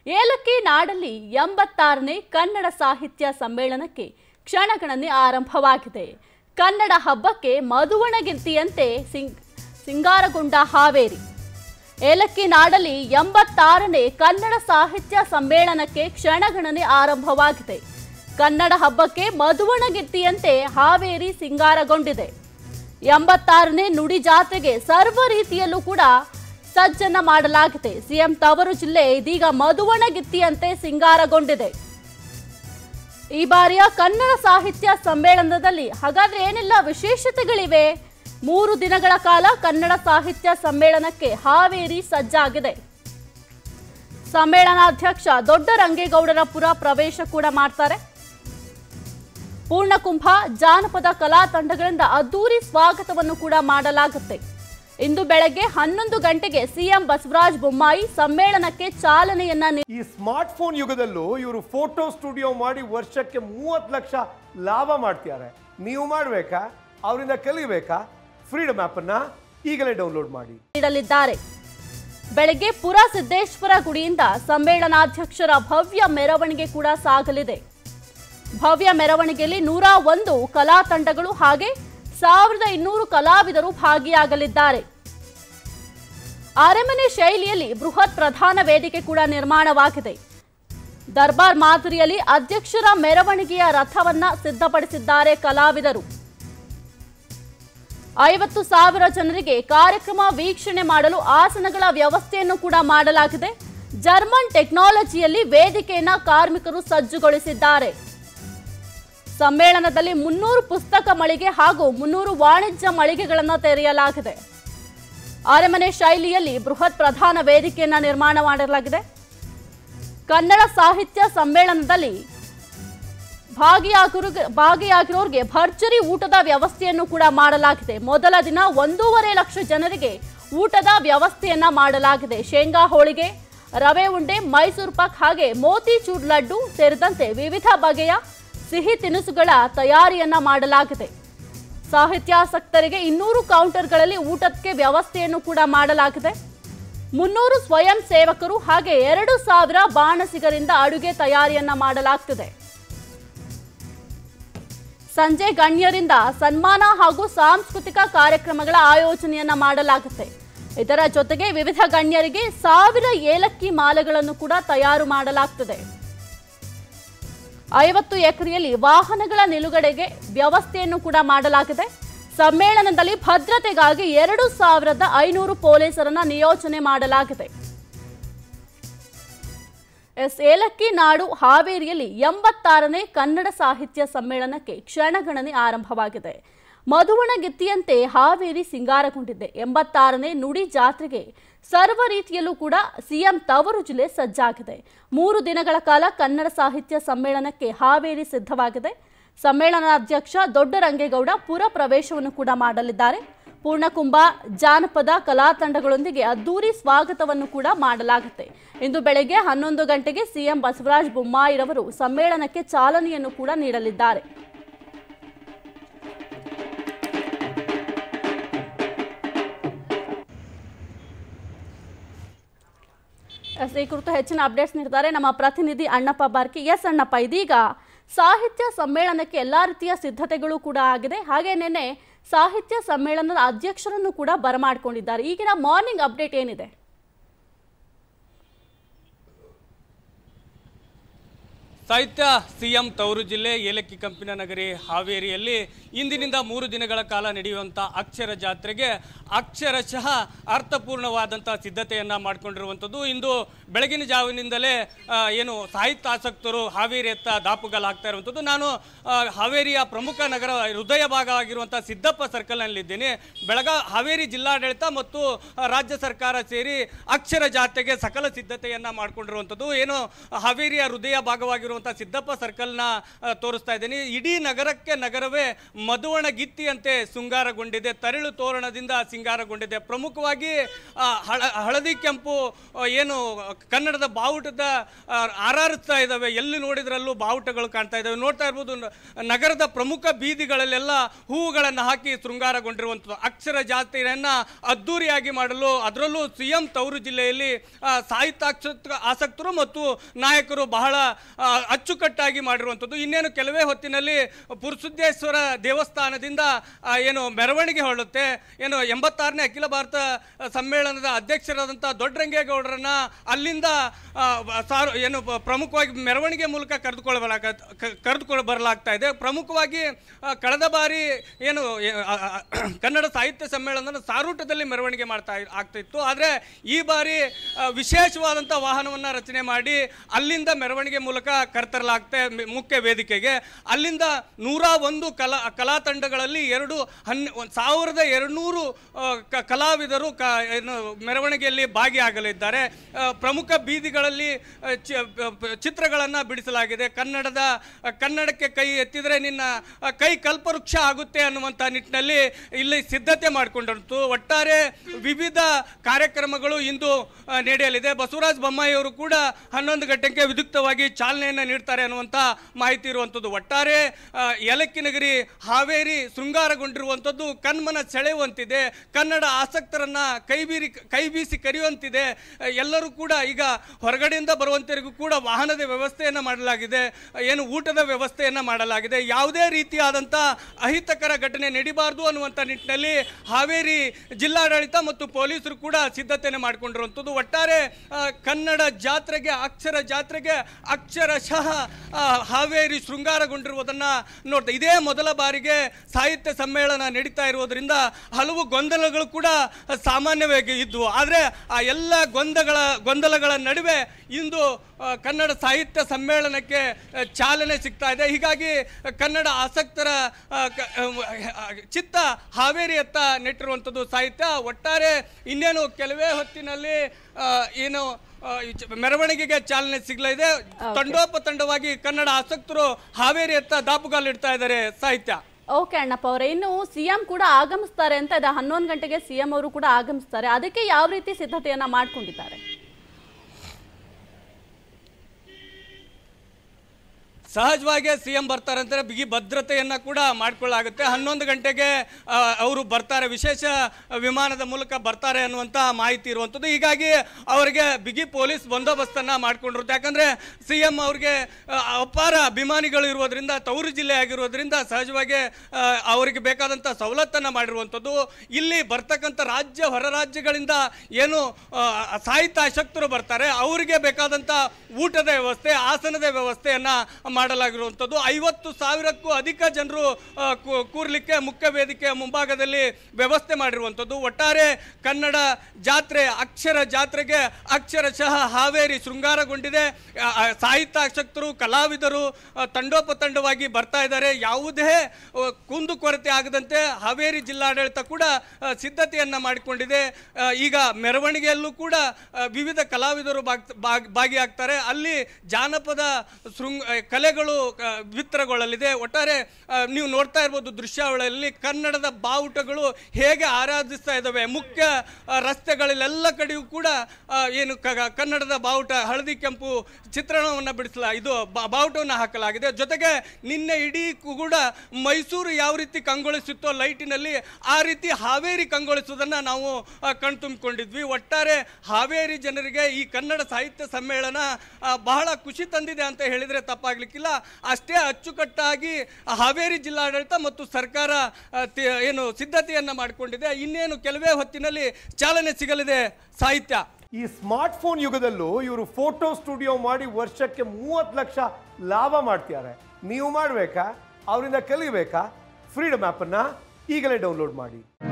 ಏಲಕ್ಕಿ ನಾಡಲ್ಲಿ ಎಂಬತ್ತಾರನೇ ಕನ್ನಡ ಸಾಹಿತ್ಯ ಸಮ್ಮೇಳನಕ್ಕೆ ಕ್ಷಣಗಣನೆ ಆರಂಭವಾಗಿದೆ ಕನ್ನಡ ಹಬ್ಬಕ್ಕೆ ಮಧುವಣಗಿರ್ತಿಯಂತೆ ಸಿಂಗ್ ಸಿಂಗಾರಗೊಂಡ ಹಾವೇರಿ ಏಲಕ್ಕಿ ನಾಡಲ್ಲಿ ಎಂಬತ್ತಾರನೇ ಕನ್ನಡ ಸಾಹಿತ್ಯ ಸಮ್ಮೇಳನಕ್ಕೆ ಕ್ಷಣಗಣನೆ ಆರಂಭವಾಗಿದೆ ಕನ್ನಡ ಹಬ್ಬಕ್ಕೆ ಮಧುವಣಗಿತ್ತಿಯಂತೆ ಹಾವೇರಿ ಸಿಂಗಾರಗೊಂಡಿದೆ ಎಂಬತ್ತಾರನೇ ನುಡಿ ಜಾತ್ರೆಗೆ ಸರ್ವ ರೀತಿಯಲ್ಲೂ ಕೂಡ ಸಜ್ಜನ್ನ ಮಾಡಲಾಗಿದೆ ಸಿಎಂ ತವರು ಜಿಲ್ಲೆ ಇದೀಗ ಮಧುವಣಗಿತ್ತಿಯಂತೆ ಸಿಂಗಾರಗೊಂಡಿದೆ ಈ ಬಾರಿಯ ಕನ್ನಡ ಸಾಹಿತ್ಯ ಸಮ್ಮೇಳನದಲ್ಲಿ ಹಾಗಾದ್ರೆ ಏನೆಲ್ಲ ವಿಶೇಷತೆಗಳಿವೆ ಮೂರು ದಿನಗಳ ಕಾಲ ಕನ್ನಡ ಸಾಹಿತ್ಯ ಸಮ್ಮೇಳನಕ್ಕೆ ಹಾವೇರಿ ಸಜ್ಜಾಗಿದೆ ಸಮ್ಮೇಳನಾಧ್ಯಕ್ಷ ದೊಡ್ಡ ರಂಗೇಗೌಡರ ಪುರ ಪ್ರವೇಶ ಕೂಡ ಮಾಡ್ತಾರೆ ಪೂರ್ಣಕುಂಭ ಜಾನಪದ ಕಲಾ ತಂಡಗಳಿಂದ ಅದ್ದೂರಿ ಸ್ವಾಗತವನ್ನು ಕೂಡ ಮಾಡಲಾಗುತ್ತೆ ಇಂದು ಬೆಳಗ್ಗೆ ಹನ್ನೊಂದು ಗಂಟೆಗೆ ಸಿಎಂ ಬಸವರಾಜ ಬೊಮ್ಮಾಯಿ ಸಮ್ಮೇಳನಕ್ಕೆ ಚಾಲನೆಯನ್ನ ನೀ- ಈ ಸ್ಮಾರ್ಟ್ ಫೋನ್ ಯುಗದಲ್ಲೂ ಇವರು ಫೋಟೋ ಸ್ಟುಡಿಯೋ ಮಾಡಿ ವರ್ಷಕ್ಕೆ ಮೂವತ್ತು ಲಕ್ಷ ಲಾಭ ಮಾಡ್ತಿದ್ದಾರೆ ನೀವು ಮಾಡಬೇಕಾ ಅವರಿಂದ ಕಲಿಬೇಕಾ ಫ್ರೀಡಮ್ ಆ್ಯಪನ್ನು ಈಗಲೇ ಡೌನ್ಲೋಡ್ ಮಾಡಿ ನೀಡಲಿದ್ದಾರೆ ಬೆಳಗ್ಗೆ ಪುರ ಸಿದ್ದೇಶ್ವರ ಗುಡಿಯಿಂದ ಸಮ್ಮೇಳನಾಧ್ಯಕ್ಷರ ಭವ್ಯ ಮೆರವಣಿಗೆ ಕೂಡ ಸಾಗಲಿದೆ ಭವ್ಯ ಮೆರವಣಿಗೆಯಲ್ಲಿ ನೂರ ಒಂದು ಕಲಾ ತಂಡಗಳು ಹಾಗೆ ಸಾವಿರದ ಇನ್ನೂರು ಕಲಾವಿದರು ಭಾಗಿಯಾಗಲಿದ್ದಾರೆ ಅರಮನೆ ಶೈಲಿಯಲ್ಲಿ ಬೃಹತ್ ಪ್ರಧಾನ ವೇದಿಕೆ ಕೂಡ ನಿರ್ಮಾಣವಾಗಿದೆ ದರ್ಬಾರ್ ಮಾದರಿಯಲ್ಲಿ ಅಧ್ಯಕ್ಷರ ಮೆರವಣಿಗೆಯ ರಥವನ್ನ ಸಿದ್ಧಪಡಿಸಿದ್ದಾರೆ ಕಲಾವಿದರು ಐವತ್ತು ಸಾವಿರ ಜನರಿಗೆ ಕಾರ್ಯಕ್ರಮ ವೀಕ್ಷಣೆ ಮಾಡಲು ಆಸನಗಳ ವ್ಯವಸ್ಥೆಯನ್ನು ಕೂಡ ಮಾಡಲಾಗಿದೆ ಜರ್ಮನ್ ಟೆಕ್ನಾಲಜಿಯಲ್ಲಿ ವೇದಿಕೆಯನ್ನ ಕಾರ್ಮಿಕರು ಸಜ್ಜುಗೊಳಿಸಿದ್ದಾರೆ ಸಮ್ಮೇಳನದಲ್ಲಿ ಮುನ್ನೂರು ಪುಸ್ತಕ ಮಳಿಗೆ ಹಾಗೂ ಮುನ್ನೂರು ವಾಣಿಜ್ಯ ಮಳಿಗೆಗಳನ್ನು ತೆರೆಯಲಾಗಿದೆ ಅರಮನೆ ಶೈಲಿಯಲ್ಲಿ ಬೃಹತ್ ಪ್ರಧಾನ ವೇದಿಕೆಯನ್ನ ನಿರ್ಮಾಣ ಮಾಡಲಾಗಿದೆ ಕನ್ನಡ ಸಾಹಿತ್ಯ ಸಮ್ಮೇಳನದಲ್ಲಿ ಭಾಗಿಯಾಗಿರೋ ಭಾಗಿಯಾಗಿರೋರಿಗೆ ಭರ್ಜರಿ ಊಟದ ವ್ಯವಸ್ಥೆಯನ್ನು ಕೂಡ ಮಾಡಲಾಗಿದೆ ಮೊದಲ ದಿನ ಒಂದೂವರೆ ಲಕ್ಷ ಜನರಿಗೆ ಊಟದ ವ್ಯವಸ್ಥೆಯನ್ನ ಮಾಡಲಾಗಿದೆ ಶೇಂಗಾ ಹೋಳಿಗೆ ರವೆ ಉಂಡೆ ಮೈಸೂರು ಪಾಕ್ ಹಾಗೆ ಮೋತಿಚೂರ್ ಲಡ್ಡು ಸೇರಿದಂತೆ ವಿವಿಧ ಬಗೆಯ ಸಿಹಿ ತಿನಿಸುಗಳ ತಯಾರಿಯನ್ನ ಮಾಡಲಾಗಿದೆ ಸಾಹಿತ್ಯಾಸಕ್ತರಿಗೆ ಇನ್ನೂರು ಕೌಂಟರ್ಗಳಲ್ಲಿ ಊಟಕ್ಕೆ ವ್ಯವಸ್ಥೆಯನ್ನು ಕೂಡ ಮಾಡಲಾಗಿದೆ ಮುನ್ನೂರು ಸ್ವಯಂ ಸೇವಕರು ಹಾಗೆ ಎರಡು ಸಾವಿರ ಬಾಣಸಿಗರಿಂದ ಅಡುಗೆ ತಯಾರಿಯನ್ನ ಮಾಡಲಾಗ್ತಿದೆ ಸಂಜೆ ಗಣ್ಯರಿಂದ ಸನ್ಮಾನ ಹಾಗೂ ಸಾಂಸ್ಕೃತಿಕ ಕಾರ್ಯಕ್ರಮಗಳ ಆಯೋಜನೆಯನ್ನ ಮಾಡಲಾಗುತ್ತೆ ಇದರ ಜೊತೆಗೆ ವಿವಿಧ ಗಣ್ಯರಿಗೆ ಸಾವಿರ ಏಲಕ್ಕಿ ಮಾಲೆಗಳನ್ನು ಕೂಡ ತಯಾರು ಮಾಡಲಾಗ್ತದೆ ಐವತ್ತು ಎಕರೆಯಲ್ಲಿ ವಾಹನಗಳ ನಿಲುಗಡೆಗೆ ವ್ಯವಸ್ಥೆಯನ್ನು ಕೂಡ ಮಾಡಲಾಗಿದೆ ಸಮ್ಮೇಳನದಲ್ಲಿ ಭದ್ರತೆಗಾಗಿ ಎರಡು ಸಾವಿರದ ಐನೂರು ಪೊಲೀಸರನ್ನ ನಿಯೋಜನೆ ಮಾಡಲಾಗಿದೆ ಎಸ್ ಏಲಕ್ಕಿ ನಾಡು ಹಾವೇರಿಯಲ್ಲಿ ಎಂಬತ್ತಾರನೇ ಕನ್ನಡ ಸಾಹಿತ್ಯ ಸಮ್ಮೇಳನಕ್ಕೆ ಕ್ಷಣಗಣನೆ ಆರಂಭವಾಗಿದೆ ಮಧುವಣಗಿತ್ತಿಯಂತೆ ಹಾವೇರಿ ಸಿಂಗಾರಗೊಂಡಿದೆ ಎಂಬತ್ತಾರನೇ ನುಡಿ ಜಾತ್ರೆಗೆ ಸರ್ವ ರೀತಿಯಲ್ಲೂ ಕೂಡ ಸಿಎಂ ತವರು ಜಿಲ್ಲೆ ಸಜ್ಜಾಗಿದೆ ಮೂರು ದಿನಗಳ ಕಾಲ ಕನ್ನಡ ಸಾಹಿತ್ಯ ಸಮ್ಮೇಳನಕ್ಕೆ ಹಾವೇರಿ ಸಿದ್ಧವಾಗಿದೆ ಸಮ್ಮೇಳನಾಧ್ಯಕ್ಷ ದೊಡ್ಡ ರಂಗೇಗೌಡ ಪುರ ಪ್ರವೇಶವನ್ನು ಕೂಡ ಮಾಡಲಿದ್ದಾರೆ ಪೂರ್ಣಕುಂಭ ಜಾನಪದ ಕಲಾ ತಂಡಗಳೊಂದಿಗೆ ಅದ್ದೂರಿ ಸ್ವಾಗತವನ್ನು ಕೂಡ ಮಾಡಲಾಗುತ್ತೆ ಇಂದು ಬೆಳಗ್ಗೆ ಹನ್ನೊಂದು ಗಂಟೆಗೆ ಸಿಎಂ ಬಸವರಾಜ ಬೊಮ್ಮಾಯಿರವರು ಸಮ್ಮೇಳನಕ್ಕೆ ಚಾಲನೆಯನ್ನು ಕೂಡ ನೀಡಲಿದ್ದಾರೆ ಎಸ್ ಈ ಕುರಿತು ಹೆಚ್ಚಿನ ಅಪ್ಡೇಟ್ಸ್ ನೀಡ್ತಾರೆ ನಮ್ಮ ಪ್ರತಿನಿಧಿ ಅಣ್ಣಪ್ಪ ಬಾರ್ಕಿ ಎಸ್ ಅಣ್ಣಪ್ಪ ಇದೀಗ ಸಾಹಿತ್ಯ ಸಮ್ಮೇಳನಕ್ಕೆ ಎಲ್ಲ ರೀತಿಯ ಸಿದ್ಧತೆಗಳು ಕೂಡ ಆಗಿದೆ ಹಾಗೆ ನಿನ್ನೆ ಸಾಹಿತ್ಯ ಸಮ್ಮೇಳನದ ಅಧ್ಯಕ್ಷರನ್ನು ಕೂಡ ಬರಮಾಡಿಕೊಂಡಿದ್ದಾರೆ ಈಗಿನ ಮಾರ್ನಿಂಗ್ ಅಪ್ಡೇಟ್ ಏನಿದೆ ಸಾಹಿತ್ಯ ಸಿಎಂ ತವರು ಜಿಲ್ಲೆ ಏಲಕ್ಕಿ ಕಂಪಿನ ನಗರಿ ಹಾವೇರಿಯಲ್ಲಿ ಇಂದಿನಿಂದ ಮೂರು ದಿನಗಳ ಕಾಲ ನಡೆಯುವಂಥ ಅಕ್ಷರ ಜಾತ್ರೆಗೆ ಅಕ್ಷರಶಃ ಅರ್ಥಪೂರ್ಣವಾದಂಥ ಸಿದ್ಧತೆಯನ್ನು ಮಾಡಿಕೊಂಡಿರುವಂಥದ್ದು ಇಂದು ಬೆಳಗಿನ ಜಾವಿನಿಂದಲೇ ಆ, ಏನು ಸಾಹಿತ್ಯಾಸಕ್ತರು ಹಾವೇರಿಯತ್ತ ದಾಪುಗಾಲಾಗ್ತಾ ಇರುವಂಥದ್ದು ನಾನು ಆ, ಹಾವೇರಿಯ ಪ್ರಮುಖ ನಗರ ಹೃದಯ ಭಾಗವಾಗಿರುವಂಥ ಸಿದ್ದಪ್ಪ ಸರ್ಕಲ್ನಲ್ಲಿದ್ದೇನೆ ಬೆಳಗ ಹಾವೇರಿ ಜಿಲ್ಲಾಡಳಿತ ಮತ್ತು ಆ, ರಾಜ್ಯ ಸರ್ಕಾರ ಸೇರಿ ಅಕ್ಷರ ಜಾತ್ರೆಗೆ ಸಕಲ ಸಿದ್ಧತೆಯನ್ನು ಮಾಡಿಕೊಂಡಿರುವಂಥದ್ದು ಏನು ಹಾವೇರಿಯ ಹೃದಯ ಭಾಗವಾಗಿರುವಂಥ ಇರುವಂಥ ಸಿದ್ದಪ್ಪ ಸರ್ಕಲ್ನ ಆ, ತೋರಿಸ್ತಾ ಇದ್ದೀನಿ ಇಡೀ ನಗರಕ್ಕೆ ನಗರವೇ ಮಧುವಣ ಗಿತ್ತಿಯಂತೆ ಶೃಂಗಾರಗೊಂಡಿದೆ ತರಳು ತೋರಣದಿಂದ ಸಿಂಗಾರಗೊಂಡಿದೆ ಪ್ರಮುಖವಾಗಿ ಆ, ಹಳ ಹಳದಿ ಕೆಂಪು ಆ, ಏನು ಕನ್ನಡದ ಬಾವುಟದ ಆ, ಹಾರಾಡುತ್ತಾ ಇದ್ದಾವೆ ಎಲ್ಲಿ ನೋಡಿದ್ರಲ್ಲೂ ಬಾವುಟಗಳು ಕಾಣ್ತಾ ಇದ್ದಾವೆ ನೋಡ್ತಾ ಇರ್ಬೋದು ನ- ನಗರದ ಪ್ರಮುಖ ಬೀದಿಗಳಲ್ಲೆಲ್ಲ ಹೂವುಗಳನ್ನು ಹಾಕಿ ಶೃಂಗಾರಗೊಂಡಿರುವಂಥದ್ದು ಅಕ್ಷರ ಜಾತ್ರೆಯನ್ನ ಅದ್ದೂರಿಯಾಗಿ ಮಾಡಲು ಅದರಲ್ಲೂ ಸಿ ಎಂ ತವರು ಜಿಲ್ಲೆಯಲ್ಲಿ ಆ, ಸಾಹಿತ್ಯಾಕ್ಷ ಆಸಕ್ತರು ಮತ್ತು ನಾಯಕರು ಬಹಳ ಆ, ಅಚ್ಚುಕಟ್ಟಾಗಿ ಮಾಡಿರುವಂಥದ್ದು ಇನ್ನೇನು ಕೆಲವೇ ಹೊತ್ತಿನಲ್ಲಿ ಪುರುಸುದ್ದೇಶ್ವರ ದೇವಸ್ಥಾನದಿಂದ ಆ, ಏನು ಮೆರವಣಿಗೆ ಹೊರಡುತ್ತೆ ಏನು ಎಂಬತ್ತಾರನೇ ಅಖಿಲ ಭಾರತ ಸಮ್ಮೇಳನದ ಅಧ್ಯಕ್ಷರಾದಂಥ ದೊಡ್ಡರಂಗೇಗೌಡರನ್ನ ಅಲ್ಲಿಂದ ಆ, ಸಾರು ಏನು ಪ- ಪ್ರಮುಖವಾಗಿ ಮೆರವಣಿಗೆ ಮೂಲಕ ಕರೆದುಕೊಳ್ಳಬಲಾಗ ಕರೆದುಕೊಂಡು ಬರಲಾಗ್ತಾ ಇದೆ ಪ್ರಮುಖವಾಗಿ ಆ, ಕಳೆದ ಬಾರಿ ಏನು ಏ- ಆ, ಆ, ಕನ್ನಡ ಸಾಹಿತ್ಯ ಸಮ್ಮೇಳನದ ಸಾರೂಟದಲ್ಲಿ ಮೆರವಣಿಗೆ ಮಾಡ್ತಾ ಇ- ಆಗ್ತಿತ್ತು ಆದರೆ ಈ ಬಾರಿ ಆ, ವಿಶೇಷವಾದಂಥ ವಾಹನವನ್ನು ರಚನೆ ಮಾಡಿ ಅಲ್ಲಿಂದ ಮೆರವಣಿಗೆ ಮೂಲಕ ಕರೆತರಲಾಗ್ತಾ ಮೆ- ಮುಖ್ಯ ವೇದಿಕೆಗೆ ಅಲ್ಲಿಂದ ನೂರ ಒಂದು ಕಲಾ ಕಲಾ ತಂಡಗಳಲ್ಲಿ ಎರಡು ಹನ್ ಒಂದು ಸಾವಿರದ ಎರಡುನೂರು ಆ, ಕ- ಕಲಾವಿದರು ಕ ಏನು ಮೆರವಣಿಗೆಯಲ್ಲಿ ಭಾಗಿಯಾಗಲಿದ್ದಾರೆ ಆ, ಪ್ರಮುಖ ಬೀದಿಗಳಲ್ಲಿ ಆ, ಚಿ- ಪ- ಚಿತ್ರಗಳನ್ನು ಬಿಡಿಸಲಾಗಿದೆ ಕನ್ನಡದ ಆ, ಕನ್ನಡಕ್ಕೆ ಕೈ ಎತ್ತಿದರೆ ನಿನ್ನ ಆ, ಕೈ ಕಲ್ಪವೃಕ್ಷ ಆಗುತ್ತೆ ಅನ್ನುವಂಥ ನಿಟ್ಟಿನಲ್ಲಿ ಇಲ್ಲಿ ಸಿದ್ಧತೆ ಮಾಡಿಕೊಂಡಿರುತ್ತು ಒಟ್ಟಾರೆ ವಿವಿಧ ಕಾರ್ಯಕ್ರಮಗಳು ಇಂದು ಆ, ನಡೆಯಲಿದೆ ಬಸವರಾಜ ಬೊಮ್ಮಾಯಿ ಅವರು ಕೂಡ ಹನ್ನೊಂದು ಗಂಟೆಗೆ ವಿದ್ಯುಕ್ತವಾಗಿ ಚಾಲನೆಯನ್ನು ನೀಡ್ತಾರೆ ಅನ್ನುವಂಥ ಮಾಹಿತಿ ಇರುವಂಥದ್ದು ಒಟ್ಟಾರೆ ಆ, ಯಲಕ್ಕಿನಗರಿ ಹಾವೇರಿ ಶೃಂಗಾರಗೊಂಡಿರುವಂಥದ್ದು ಕಣ್ಮನ ಸೆಳೆಯುವಂತಿದೆ ಕನ್ನಡ ಆಸಕ್ತರನ್ನ ಕೈಬೀರಿ ಕೈ ಬೀಸಿ ಕರೆಯುವಂತಿದೆ ಆ, ಎಲ್ಲರೂ ಕೂಡ ಈಗ ಹೊರಗಡೆಯಿಂದ ಬರುವಂತರಿಗೂ ಕೂಡ ವಾಹನದ ವ್ಯವಸ್ಥೆಯನ್ನು ಮಾಡಲಾಗಿದೆ ಏನು ಊಟದ ವ್ಯವಸ್ಥೆಯನ್ನು ಮಾಡಲಾಗಿದೆ ಯಾವುದೇ ರೀತಿಯಾದಂಥ ಅಹಿತಕರ ಘಟನೆ ನಡಿಬಾರ್ದು ಅನ್ನುವಂಥ ನಿಟ್ಟಿನಲ್ಲಿ ಹಾವೇರಿ ಜಿಲ್ಲಾಡಳಿತ ಮತ್ತು ಪೊಲೀಸರು ಕೂಡ ಸಿದ್ಧತೆಯನ್ನು ಮಾಡಿಕೊಂಡಿರುವಂಥದ್ದು ಒಟ್ಟಾರೆ ಆ, ಕನ್ನಡ ಜಾತ್ರೆಗೆ ಅಕ್ಷರ ಜಾತ್ರೆಗೆ ಅಕ್ಷರಶಃ ಆ, ಹಾವೇರಿ ಶೃಂಗಾರಗೊಂಡಿರುವುದನ್ನ ನೋಡ್ತಾ ಇದೇ ಮೊದಲ ಬಾರಿಗೆ ಸಾಹಿತ್ಯ ಸಮ್ಮೇಳನ ನಡೀತಾ ಇರುವುದರಿಂದ ಹಲವು ಗೊಂದಲಗಳು ಕೂಡ ಸಾಮಾನ್ಯವಾಗಿ ಇದ್ವು ಆದರೆ ಆ ಎಲ್ಲ ಗೊಂದಗಳ ಗೊಂದಲಗಳ ನಡುವೆ ಇಂದು ಆ, ಕನ್ನಡ ಸಾಹಿತ್ಯ ಸಮ್ಮೇಳನಕ್ಕೆ ಆ, ಚಾಲನೆ ಸಿಗ್ತಾ ಇದೆ ಹೀಗಾಗಿ ಕನ್ನಡ ಆಸಕ್ತರ ಆ, ಕ- ಆ, ಚಿತ್ತ ಹಾವೇರಿಯತ್ತ ನೆಟ್ಟಿರುವಂಥದ್ದು ಸಾಹಿತ್ಯ ಒಟ್ಟಾರೆ ಇನ್ನೇನು ಕೆಲವೇ ಹೊತ್ತಿನಲ್ಲಿ ಆ, ಏನು ಆ, ಈ ಚ- ಮೆರವಣಿಗೆಗೆ ಚಾಲನೆ ಸಿಗಲಿದೆ ತಂಡೋಪತಂಡವಾಗಿ ಕನ್ನಡ ಆಸಕ್ತರು ಹಾವೇರಿಯತ್ತ ದಾಪುಗಾಲಿಡ್ತಾ ಇದ್ದಾರೆ ಸಾಹಿತ್ಯ ಓಕೆ ಅಣ್ಣಪ್ಪ ಅವರೇ ಇನ್ನು ಸಿಎಂ ಕೂಡ ಆಗಮಿಸ್ತಾರೆ ಅಂತ ಇದೆ ಹನ್ನೊಂದು ಗಂಟೆಗೆ ಸಿಎಂ ಅವರು ಕೂಡ ಆಗಮಿಸ್ತಾರೆ ಅದಕ್ಕೆ ಯಾವ ರೀತಿ ಸಿದ್ಧತೆಯನ್ನ ಮಾಡ್ಕೊಂಡಿದ್ದಾರೆ ಸಹಜವಾಗಿ ಸಿ ಎಂ ಬರ್ತಾರೆ ಅಂತ ಬಿಗಿ ಭದ್ರತೆಯನ್ನ ಕೂಡ ಮಾಡ್ಕೊಳ್ಳಾಗುತ್ತೆ ಹನ್ನೊಂದು ಗಂಟೆಗೆ ಆ, ಅವರು ಬರ್ತಾರೆ ವಿಶೇಷ ವಿಮಾನದ ಮೂಲಕ ಬರ್ತಾರೆ ಅನ್ನುವಂಥ ಮಾಹಿತಿ ಇರುವಂಥದ್ದು ಹೀಗಾಗಿ ಅವರಿಗೆ ಬಿಗಿ ಪೊಲೀಸ್ ಬಂದೋಬಸ್ತನ್ನ ಮಾಡ್ಕೊಂಡಿರುತ್ತೆ ಯಾಕಂದ್ರೆ ಸಿ ಎಂ ಅವ್ರಿಗೆ ಆ, ಅಪಾರ ಅಭಿಮಾನಿಗಳು ಇರೋದ್ರಿಂದ ತವರು ಜಿಲ್ಲೆ ಆಗಿರೋದ್ರಿಂದ ಸಹಜವಾಗಿ ಆ, ಅವರಿಗೆ ಬೇಕಾದಂಥ ಸವಲತ್ತನ್ನ ಮಾಡಿರುವಂಥದ್ದು ಇಲ್ಲಿ ಬರ್ತಕ್ಕಂಥ ರಾಜ್ಯ ಹೊರ ರಾಜ್ಯಗಳಿಂದ ಏನು ಆ, ಸಾಹಿತ್ಯ ಆಸಕ್ತರು ಬರ್ತಾರೆ ಅವರಿಗೆ ಬೇಕಾದಂಥ ಊಟದ ವ್ಯವಸ್ಥೆ ಆಸನದ ವ್ಯವಸ್ಥೆಯನ್ನ ಮಾಡಲಾಗಿರುವಂಥದ್ದು ಐವತ್ತು ಸಾವಿರಕ್ಕೂ ಅಧಿಕ ಜನರು ಆ, ಕೂ- ಕೂರ್ಲಿಕ್ಕೆ ಮುಖ್ಯ ವೇದಿಕೆಯ ಮುಂಭಾಗದಲ್ಲಿ ವ್ಯವಸ್ಥೆ ಮಾಡಿರುವಂಥದ್ದು ಒಟ್ಟಾರೆ ಕನ್ನಡ ಜಾತ್ರೆ ಅಕ್ಷರ ಜಾತ್ರೆಗೆ ಅಕ್ಷರಶಃ ಹಾವೇರಿ ಶೃಂಗಾರಗೊಂಡಿದೆ ಆ, ಆ, ಸಾಹಿತ್ಯಾಸಕ್ತರು ಕಲಾವಿದರು ಆ, ತಂಡೋಪತಂಡವಾಗಿ ಬರ್ತಾ ಇದ್ದಾರೆ ಯಾವುದೇ ಆ, ಕುಂದುಕೊರತೆ ಆಗದಂತೆ ಹಾವೇರಿ ಜಿಲ್ಲಾಡಳಿತ ಕೂಡ ಆ, ಸಿದ್ಧತೆಯನ್ನ ಮಾಡಿಕೊಂಡಿದೆ ಆ, ಈಗ ಮೆರವಣಿಗೆಯಲ್ಲೂ ಕೂಡ ಆ, ವಿವಿಧ ಕಲಾವಿದರು ಭಾಗ್- ಭಾಗ್- ಭಾಗಿಯಾಗ್ತಾರೆ ಅಲ್ಲಿ ಜಾನಪದ ಶೃಂಗ ಆ, ಕಲೆಗಳು ಆ, ಬಿತ್ತರಗೊಳ್ಳಲಿದೆ ಒಟ್ಟಾರೆ ಆ, ನೀವು ನೋಡ್ತಾ ಇರ್ಬೋದು ದೃಶ್ಯಾವಳಿಯಲ್ಲಿ ಕನ್ನಡದ ಬಾವುಟಗಳು ಹೇಗೆ ಆರಾಧಿಸ್ತಾ ಇದ್ದಾವೆ ಮುಖ್ಯ ಆ, ರಸ್ತೆಗಳಲ್ಲೆಲ್ಲ ಕಡೆಯೂ ಕೂಡ ಆ, ಏನು ಕ- ಕನ್ನಡದ ಬಾವುಟ ಹಳದಿ ಕೆಂಪು ಚಿತ್ರಣವನ್ನು ಬಿಡಿಸಲ ಇದು ಬಾ- ಬಾವುಟವನ್ನು ಹಾಕಲಾಗಿದೆ ಜೊತೆಗೆ ನಿನ್ನೆ ಇಡೀ ಕೂಡ ಮೈಸೂರು ಯಾವ ರೀತಿ ಕಂಗೊಳಿಸುತ್ತೋ ಲೈಟಿನಲ್ಲಿ ಆ ರೀತಿ ಹಾವೇರಿ ಕಂಗೊಳಿಸುವುದನ್ನು ನಾವು ಆ, ಕಣ್ತುಂಬಿಕೊಂಡಿದ್ವಿ ಒಟ್ಟಾರೆ ಹಾವೇರಿ ಜನರಿಗೆ ಈ ಕನ್ನಡ ಸಾಹಿತ್ಯ ಸಮ್ಮೇಳನ ಆ, ಬಹಳ ಖುಷಿ ತಂದಿದೆ ಅಂತ ಹೇಳಿದರೆ ತಪ್ಪಾಗ್ಲಿಕ್ಕಿಲ್ಲ ಅಷ್ಟೇ ಅಚ್ಚುಕಟ್ಟಾಗಿ ಹಾವೇರಿ ಜಿಲ್ಲಾಡಳಿತ ಮತ್ತು ಸರ್ಕಾರ ಆ, ತಿ- ಏನು ಸಿದ್ಧತೆಯನ್ನ ಮಾಡಿಕೊಂಡಿದೆ ಇನ್ನೇನು ಕೆಲವೇ ಹೊತ್ತಿನಲ್ಲಿ ಚಾಲನೆ ಸಿಗಲಿದೆ ಸಾಹಿತ್ಯ ಈ ಸ್ಮಾರ್ಟ್ ಫೋನ್ ಯುಗದಲ್ಲೂ ಇವರು ಫೋಟೋ ಸ್ಟುಡಿಯೋ ಮಾಡಿ ವರ್ಷಕ್ಕೆ ಮೂವತ್ತು ಲಕ್ಷ ಲಾಭ ಮಾಡ್ತಿದ್ದಾರೆ ನೀವು ಮಾಡಬೇಕಾ ಅವರಿಂದ ಕಲಿಬೇಕಾ ಫ್ರೀಡಮ್ ಆ್ಯಪನ್ನು ಈಗಲೇ ಡೌನ್ಲೋಡ್ ಮಾಡಿ